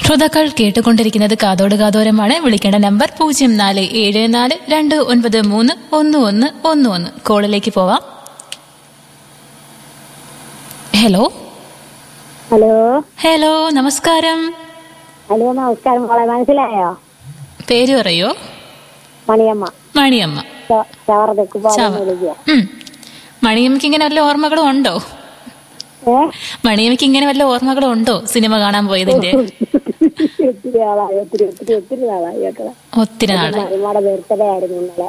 ശ്രോതാക്കൾ കേട്ടുകൊണ്ടിരിക്കുന്നത് കാതോട് കാതോരമാണ് വിളിക്കേണ്ട നമ്പർ പൂജ്യം നാല് ഏഴ് നാല് രണ്ട് ഒൻപത് മൂന്ന് ഒന്ന് ഒന്ന് ഒന്ന് ഒന്ന് കോളിലേക്ക് പോവാം ഹലോ ഹലോ ഹലോ നമസ്കാരം ഹലോ നമസ്കാരം മോളെ മനസ്സിലായോ പേര് പറയോ മണിയമ്മ മണിയമ്മ ച- ചവറതെക്ക് ചവ. പോകാൻ വിളിക്കുക ഉം. മണിയമ്മയ്ക്ക് ഇങ്ങനെ വല്ല ഓർമ്മകളും ഉണ്ടോ ഏ മണിയമ്മയ്ക്ക് ഇങ്ങനെ വല്ല ഓർമ്മകളും ഉണ്ടോ സിനിമ കാണാൻ പോയതിന്റെ ഒത്തിരി ആളായി ഒത്തിരി ഒത്തിരി ഒത്തിരി നാളായി കേട്ടോ ഒത്തിരി നാളെ മരുമോടെ ബർത്ത്ഡേ ആയിരുന്നു ഇന്നലെ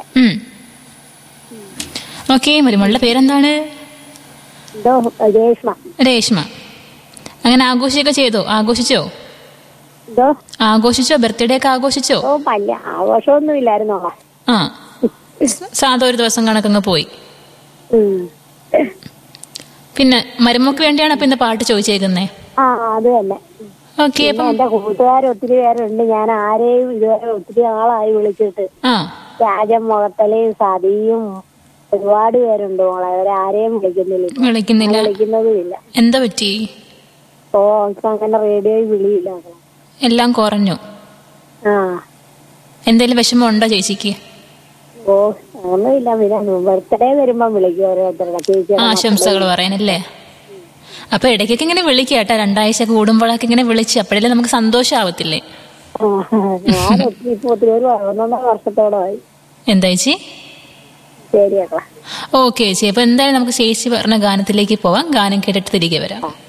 ഓക്കെ മരുമളുടെ പേരെന്താണ് എന്തോ രേഷ്മ രേഷ്മ അങ്ങനെ ആഘോഷിയൊക്കെ ചെയ്തോ ആഘോഷിച്ചോ എന്തോ ആഘോഷിച്ചോ ബർത്ത്ഡേ ഒക്കെ ആഘോഷിച്ചോ ഓ പല്ല ആഘോഷമൊന്നും ഇല്ലായിരുന്നോളെ ആ സാധാ ഒരു ദിവസം കണക്കങ്ങ് പോയി ഉം. പിന്നെ മരുമക്ക് വേണ്ടിയാണ് അപ്പൊ ഇന്ന് പാട്ട് ചോദിച്ചേക്കുന്നേ ആ അത് തന്നെ ഓക്കെ പിന്നെ അപ്പം എന്റെ കൂട്ടുകാർ ഒത്തിരി പേരുണ്ട് ഞാൻ ആരെയും ഇതുവരെ ഒത്തിരി ആളായി വിളിച്ചിട്ട് ആ രാജം മുഖത്തലയും സതിയും ഒരുപാട് പേരുണ്ട് മോളെ അവരാരെയും വിളിക്കുന്നില്ല ഇപ്പൊ. വിളിക്കുന്നില്ല വിളിക്കുന്നതുമില്ല എന്താ പറ്റി ഓ ഇപ്പൊ അങ്ങനെ റേഡിയോയിൽ വിളിയില്ല മോളെ. എല്ലാം കുറഞ്ഞു ആ എന്തെങ്കിലും വിഷമം ഉണ്ടോ ചേച്ചിക്ക് ഓ ഒന്നുമില്ല പിന്നെ ബർത്ത്ഡേ വരുമ്പം വിളിക്കും ഓരോരുത്തരുടെ ചേച്ചി ആശംസകൾ പറയാനല്ലേ അപ്പൊ ഇടയ്ക്കൊക്കെ ഇങ്ങനെ വിളിക്കുക കേട്ടോ രണ്ടാഴ്ച കൂടുമ്പോഴൊക്കെ ഇങ്ങനെ വിളിച്ച് അപ്പോഴല്ലേ നമുക്ക് സന്തോഷമാവത്തില്ലേ ഞാൻ ഒത്തിരി ഇപ്പൊ ഒത്തിരി ഒരു ഒന്നൊന്നര വർഷത്തോളമായി എന്താ ചേച്ചി ശരിയാക്കളാ ഓക്കെ ചേച്ചി അപ്പൊ എന്തായാലും നമുക്ക് ചേച്ചി പറഞ്ഞ ഗാനത്തിലേക്ക് പോവാം ഗാനം കേട്ടിട്ട് തിരികെ വരാം